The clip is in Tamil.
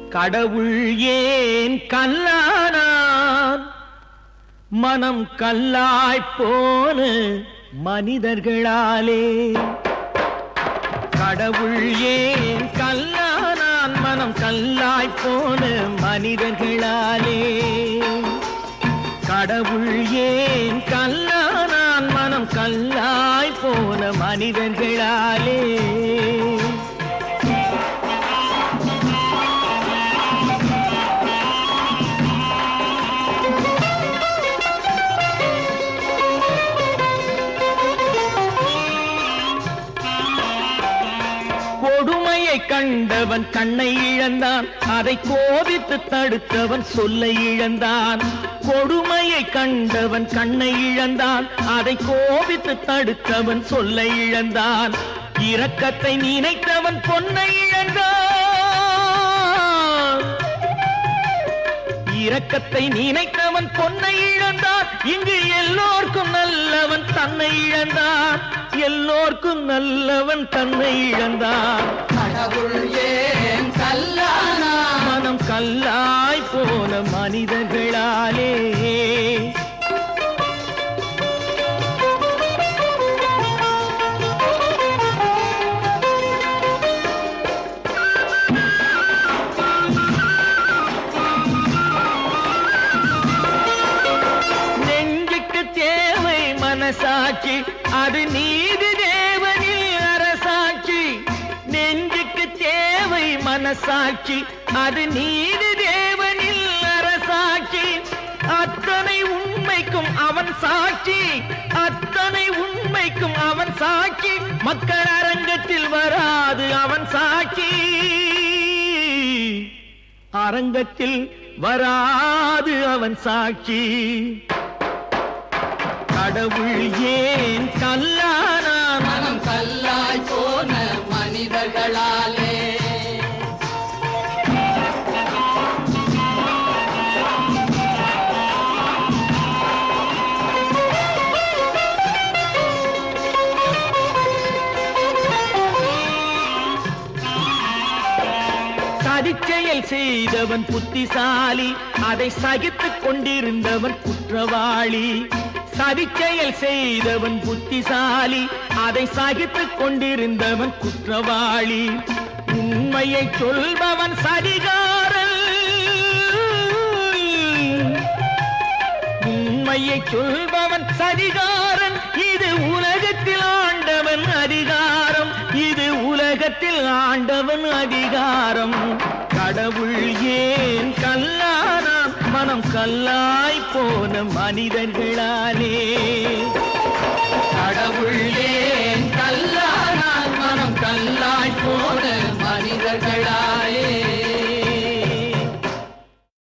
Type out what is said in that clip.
கடவுள் ஏன் கல்லானான் மனம் கல்லாய்ப் போன மனிதர்களாலே கடவுள் ஏன் கல்லானான் மனம் கல்லாய்ப் போன மனிதர்களாலே கடவுள் ஏன் கல்லானான் மனம் கல்லாய் போன மனிதர்களாலே கொடுமையை கண்டவன் கண்ணை இழந்தான் அதை கோபித்து தடுத்தவன் சொல்லை இழந்தான் கொடுமையை கண்டவன் கண்ணை இழந்தான் அதை கோபித்து தடுத்தவன் சொல்லை இழந்தான் இரக்கத்தை நினைத்தவன் பொன்னை இழந்தான் இரக்கத்தை நினைத்தவன் பொன்னை இழந்தான் இங்கு எல்லோர்க்கும் நல்லவன் தன்னை இழந்தான் எல்லோர்க்கும் நல்லவன் தன்னை இழந்தான் கடவுள் ஏன் கல்லானா மனம் கல்லாய் போன மனிதர்களாலே நெஞ்சுக்கு தேவை மனசாட்சி அது நீதி தேவனில் அரசாட்சி நெஞ்சுக்கு தேவை மனசாட்சி அது நீதி தேவனில் அரசாட்சி அத்தனை உண்மைக்கும் அவன் சாட்சி அத்தனை உண்மைக்கும் அவன் சாட்சி மக்கள் அரங்கத்தில் வராது அவன் சாட்சி அரங்கத்தில் வராது அவன் சாட்சி கடவுள் ஏன் கல்லானான் மனம் கல்லாய் போன மனிதர்களாலே சதிச்செயல் செய்தவன் புத்திசாலி அதை சகித்துக் கொண்டிருந்தவன் குற்றவாளி சதிச்செயல் செய்தவன் புத்திசாலி அதை சகித்துக் கொண்டிருந்தவன் குற்றவாளி உண்மையை சொல்பவன் சதிகாரன் உண்மையை சொல்பவன் சதிகாரன் இது உலகத்தில் ஆண்டவன் அதிகாரம் இது உலகத்தில் ஆண்டவன் அதிகாரம் கடவுள் ஏன் கல்லானான் மனம் கல்லாய் போன மனிதர்களாலே